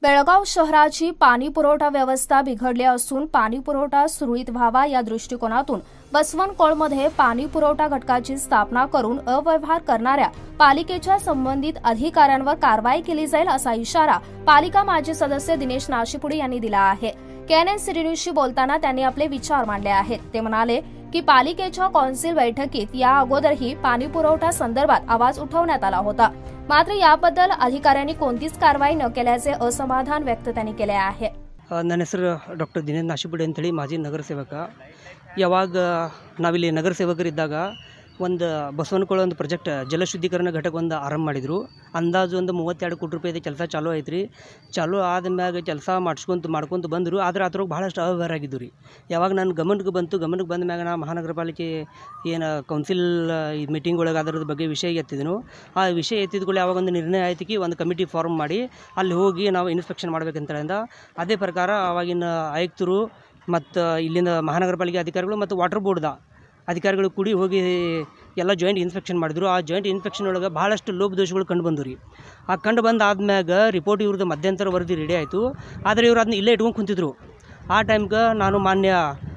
बेळगाव शहराची पाणी पुरवठा व्यवस्था बिघडली असून पाणी पुरवठा सुरळीत व्हावा या दृष्टिकोनातून बसवनकोळमध्ये पाणी पुरवठा घटकाची स्थापना करून अव्यवहार करणाऱ्या पालिकेच्या संबंधित अधिकाऱ्यांवर कारवाई केली जाईल असा इशारा पालिका माजी सदस्य दिनेश नाशिपुडी यांनी दिला आहे केएनएन सिटी न्यूजशी बोलताना त्यांनी आपले विचार मांडले आहेत ते म्हणाले की पालिकेच्या कौन्सिल बैठकीत या अगोदरही पाणी पुरवठा संदर्भात आवाज उठवण्यात आला होता मात्र याबद्दल अधिकाऱ्यांनी कोणतीच कारवाई न केल्याचे असमाधान व्यक्त त्यांनी केले आहे ಆ, ನನ್ನ ಹೆಸರು ಡಾಕ್ಟರ್ ದಿನೇಶ್ ನಾಶಿಪುಡಿ ಅಂತೇಳಿ ಮಾಜಿ ನಗರ ಸೇವಕ ಯಾವಾಗ ನಾವಿಲ್ಲಿ ನಗರ ಸೇವಕರಿದ್ದಾಗ ಒಂದು ಬಸವನಕೊಳ ಒಂದು ಪ್ರಾಜೆಕ್ಟ್ ಜಲಶುದ್ಧೀಕರಣ ಘಟಕ ಒಂದು ಆರಂಭ ಮಾಡಿದರು ಅಂದಾಜು ಒಂದು ಮೂವತ್ತೆರಡು ಕೋಟಿ ರೂಪಾಯಿದ ಕೆಲಸ ಚಾಲೂ ಐತೆ ರೀ ಚಾಲೂ ಆದ್ಮ್ಯಾಗ ಕೆಲಸ ಮಾಡಿಸ್ಕೊಂತ ಮಾಡ್ಕೊಂತ ಬಂದರು ಆದ್ರೆ ಅದ್ರೊಳಗೆ ಭಾಳಷ್ಟು ಅವ್ಯವಹಾರ ಆಗಿದ್ದು ರೀ ಯಾವಾಗ ನನ್ನ ಗಮನಕ್ಕೆ ಬಂತು ಗಮನಕ್ಕೆ ಬಂದ ಮ್ಯಾಗ ನಾ ಮಹಾನಗರ ಪಾಲಿಕೆ ಏನು ಕೌನ್ಸಿಲ್ ಈ ಮೀಟಿಂಗ್ ಒಳಗೆ ಅದರದ ಬಗ್ಗೆ ವಿಷಯ ಎತ್ತಿದನು ಆ ವಿಷಯ ಎತ್ತಿದ್ಕೊಳ್ಳಿ ಯಾವಾಗ ಒಂದು ನಿರ್ಣಯ ಆಯ್ತು ಕಿ ಒಂದು ಕಮಿಟಿ ಫಾರ್ಮ್ ಮಾಡಿ ಅಲ್ಲಿ ಹೋಗಿ ನಾವು ಇನ್ಸ್ಪೆಕ್ಷನ್ ಮಾಡ್ಬೇಕಂತೇಳಿಂದ ಅದೇ ಪ್ರಕಾರ ಆವಾಗಿನ ಆಯುಕ್ತರು ಮತ್ತು ಇಲ್ಲಿಂದ ಮಹಾನಗರ ಪಾಲಿಕೆ ಅಧಿಕಾರಿಗಳು ಮತ್ತು ವಾಟರ್ ಬೋರ್ಡ್ದ ಅಧಿಕಾರಿಗಳು ಕೂಡಿ ಹೋಗಿ ಎಲ್ಲ ಜಾಯಿಂಟ್ ಇನ್ಸ್ಪೆಕ್ಷನ್ ಮಾಡಿದ್ರು ಆ ಜಾಯಿಂಟ್ ಇನ್ಸ್ಪೆಕ್ಷನ್ ಒಳಗೆ ಭಾಳಷ್ಟು ಲೋಪದೋಷಗಳು ಕಂಡು ಬಂದು ರೀ ಆ ಕಂಡು ಬಂದು ಆದ್ಮ್ಯಾಗ ರಿಪೋರ್ಟ್ ಇವ್ರದ್ದು ಮಧ್ಯಂತರ ವರದಿ ರೆಡಿ ಆಯಿತು ಆದರೆ ಇವ್ರು ಅದನ್ನ ಇಲ್ಲೇ ಇಟ್ಕೊಂಡು ಕುಂತಿದ್ರು ಆ ಟೈಮ್ಗೆ ನಾನು ಮಾನ್ಯ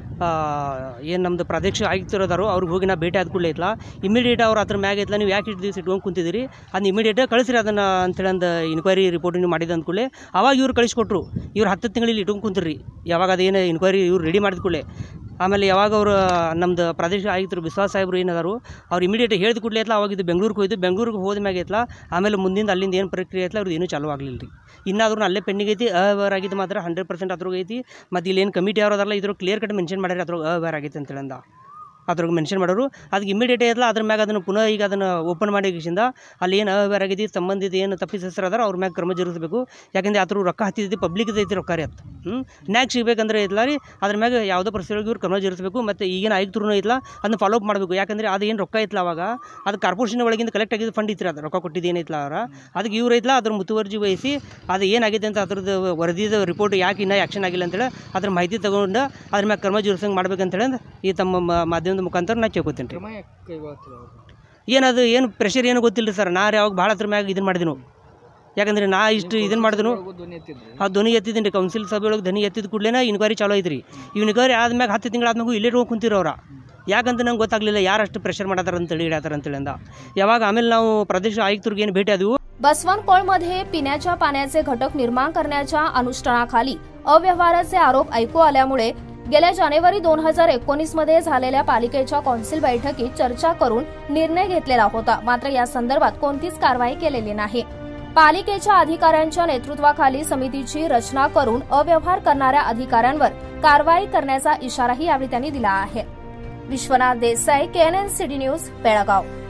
ಏನು ನಮ್ಮದು ಪ್ರಾದೇಶಿಕ ಆಯುಕ್ತರು ಅದಾರೋ ಅವ್ರಿಗೆ ಹೋಗಿ ನಾ ಭೇಟಿ ಆದ ಕೂಡಲೇ ಐತ್ಲ ಇಮಿಡಿಯೇಟ್ ಅವ್ರು ಅದ್ರ ಮ್ಯಾಗ ಐತ್ಲ ನೀವು ಯಾಕೆ ಇಟ್ಟು ದಿವಸ ಇಟ್ಕೊಂಡು ಕುಂತಿದ್ದೀರಿ ಅದನ್ನ ಇಮಿಡಿಯೇಟ್ ಕಳಿಸ್ರಿ ಅದನ್ನು ಅಂತೇಳಿ ಅಂದು ಇನ್ಕ್ವೈರಿ ರಿಪೋರ್ಟ್ ನೀವು ಮಾಡಿದ ಅಂದ್ಕೂಡಲೇ ಅವಾಗ ಇವ್ರು ಕಳಿಸ್ಕೊಟ್ರು ಇವ್ರು ಹತ್ತು ತಿಂಗಳಲ್ಲಿ ಇಟ್ಕೊಂಡು ಕುಂತಿರ್ರಿ ಯಾವಾಗ ಅದೇನು ಇನ್ಕ್ವೈರಿ ಇವ್ರು ರೆಡಿ ಮಾಡಿದ ಕೂಡಲೇ ಆಮೇಲೆ ಯಾವಾಗ ಅವರು ನಮ್ಮದು ಪ್ರಾದೇಶಿಕ ಆಯುಕ್ತರು ವಿಶ್ವಾಸ ಸಾಹೇಬರು ಏನದಾರು ಅವ್ರು ಇಮಿಡಿಯೇಟ್ ಹೇಳಿದ ಕೂಡಲೇ ಐತ್ಲ ಅವಾಗ ಇದು ಬೆಂಗಳೂರಿಗೆ ಹೋಯ್ತು ಬೆಂಗಳೂರಿಗೆ ಹೋದ ಮ್ಯಾಗ ಐತ್ಲ ಆಮೇಲೆ ಮುಂದಿಂದ ಅಲ್ಲಿಂದ ಏನು ಪ್ರಕ್ರಿಯೆ ಐತ್ಲ ಅವ್ರದ್ದು ಏನೂ ಚಾಲೂ ಆಗಲಿಲ್ಲ ರೀ ಇನ್ನಾದ್ರೂ ಅಲ್ಲೇ ಪೆಂಡಿಂಗ್ ಐತಿ ಅವ್ಯವಹಾರ ಆಗಿದ್ದು ಮಾತ್ರ ಹಂಡ್ರೆಡ್ ಪರ್ಸೆಂಟ್ ಅದ್ರಾಗ ಐತಿ ಮತ್ತು ಇಲ್ಲಿ ಏನು ಕಮಿಟಿ ಅವ್ರು ಅದಾರಲ್ಲ ಇದ್ರ ಕ್ಲಿಯರ್ ಕಟ್ ಮೆನ್ಷನ್ ಮಾಡ್ಯಾರ ಅದ್ರಾಗ ಅವ್ಯವಹಾರ ಆಗೈತೆ ಅಂತೇಳಿಂದ ಅದ್ರಾಗ ಮೆನ್ಷನ್ ಮಾಡೋರು ಅದಕ್ಕೆ ಇಮಿಡಿಯೇಟ್ ಐತಲ್ಲ ಅದ್ರ ಮ್ಯಾಗ ಅದನ್ನು ಪುನಃ ಈಗ ಅದನ್ನು ಓಪನ್ ಮಾಡಿ ಕಿಸಿಂದ ಅಲ್ಲಿ ಏನು ಅವ್ಯವಹಾರ ಆಗೈತಿ ಸಂಬಂಧಿತ ಏನು ತಪ್ಪಿಸರು ಅದಾರ ಅವ್ರ ಮ್ಯಾಗ ಕ್ರಮ ಜರುಗಿಸಬೇಕು ಯಾಕಂದ್ರೆ ಅದ್ರ ರೊಕ್ಕ ಹತ್ತಿದ್ದು ಪಬ್ಲಿಕ್ ಐತಿ ರೊಕ್ಕ ರೀ ಅದು ಹ್ಞೂ ನ್ಯಾಕ್ ಸಿಗ್ಬೇಕಂದ್ರೆ ಐತಲ್ಲ ರೀ ಅದ್ರ ಮ್ಯಾಗ ಯಾವುದೋ ಪರಿಸ್ಥಿತಿ ಇವ್ರು ಕ್ರಮ ಜರುಗಿಸಬೇಕು ಮತ್ತು ಈಗಿನ ಆಯುಕ್ತರು ಐತಲ್ಲ ಅದನ್ನ ಫಾಲೋ ಅಪ್ ಮಾಡಬೇಕು ಯಾಕಂದ್ರೆ ಅದು ಏನು ರೊಕ್ಕ ಐತಲ್ಲ ಅವಾಗ ಅದು ಕಾರ್ಪೊರೇಷನ್ ಒಳಗಿಂದ ಕಲೆಕ್ಟ್ ಆಗಿದ್ದು ಫಂಡ್ ಇತ್ತು ಅದು ರೊಕ್ಕ ಕೊಟ್ಟಿದ್ದು ಏನೈತಲ್ಲ ಅವ್ರ ಅದಕ್ಕೆ ಇವ್ರು ಐತಲ್ಲ ಅದ್ರ ಮುತುವರ್ಜಿ ವಹಿಸಿ ಅದು ಏನಾಗಿದೆ ಅಂತ ಅದ್ರದ್ದು ವರದಿದ ರಿಪೋರ್ಟ್ ಯಾಕೆ ಇನ್ನೂ ಆ್ಯಕ್ಷನ್ ಆಗಿಲ್ಲ ಅಂತೇಳಿ ಅದ್ರ ಮಾಹಿತಿ ತಗೊಂಡು ಅದ್ರ ಮ್ಯಾಗ ಕ್ರಮ ಜರುಗಿಸಂಗೆ ಮಾಡ್ಬೇಕಂತೇಳಿ ಈ ತಮ್ಮ ಮ- ಮಾಧ್ಯಮದ ಮುಖಾಂತರ ನಾ ಕೇಳ್ಕೊತೀನಿ ರೀ ಏನದು ಏನು ಪ್ರೆಷರ್ ಏನು ಗೊತ್ತಿಲ್ಲ ಸರ್ ನಾ ಯಾವಾಗ ಭಾಳ ಹತ್ರ ಮ್ಯಾಗ ಇದನ್ನು ಮಾಡಿದೆನು ಯಾಕಂದ್ರೆ ನಾ ಇಷ್ಟು ಇದನ್ನು ಮಾಡಿದನು ಆ ಧ್ವನಿ ಎತ್ತಿದ್ದೀನಿ ರೀ ಕೌನ್ಸಿಲ್ ಸಭೆ ಒಳಗೆ ಧ್ವನಿ ಎತ್ತಿದ ಕೂಡಲೇ ಇನ್ಕ್ವೈರಿ ಚಾಲೂ ಐತ್ರಿ ಈ ಇನ್ಕ್ವೈರಿ ಆದ್ಮ್ಯಾಗ ಹತ್ತು ತಿಂಗಳಾದ್ಮೇಲೆ ಇಲ್ಲೇ ಹೋಗಿ ಕುಂತಿರೋ ಅವ್ರ ಯಾಕಂತ ನಂಗೆ ಗೊತ್ತಾಗಲಿಲ್ಲ ಯಾರು ಅಷ್ಟು ಪ್ರೆಷರ್ ಮಾಡತ್ತಾರ ಅಂತೇಳಿ ಇಡತ್ತಾರ ಅಂತೇಳಿ ಅಂದ ಯಾವಾಗ ಆಮೇಲೆ ನಾವು ಪ್ರದೇಶ ಆಯುಕ್ತರಿಗೆ ಏನು ಭೇಟಿ ಆದವು बसवनकोळमध्ये पिण्याच्या पाण्याचे घटक निर्माण करण्याच्या अनुष्ठानाखाली अव्यवहाराचे आरोप ऐकू आल्यामुळे गेल्या जानेवारी दोन हजार एकोणीस मध्ये झालेल्या पालिकेच्या कौन्सिल बैठकीत चर्चा करून निर्णय घेतलेला होता मात्र या संदर्भात कोणतीच कारवाई केलेली नाही पालिकेच्या अधिकाऱ्यांच्या नेतृत्वाखाली समितीची रचना करून अव्यवहार करणाऱ्या अधिकाऱ्यांवर कारवाई करण्याचा इशाराही यावेळी त्यांनी दिला आहे Vishwanath Desai KNN city news Belgaum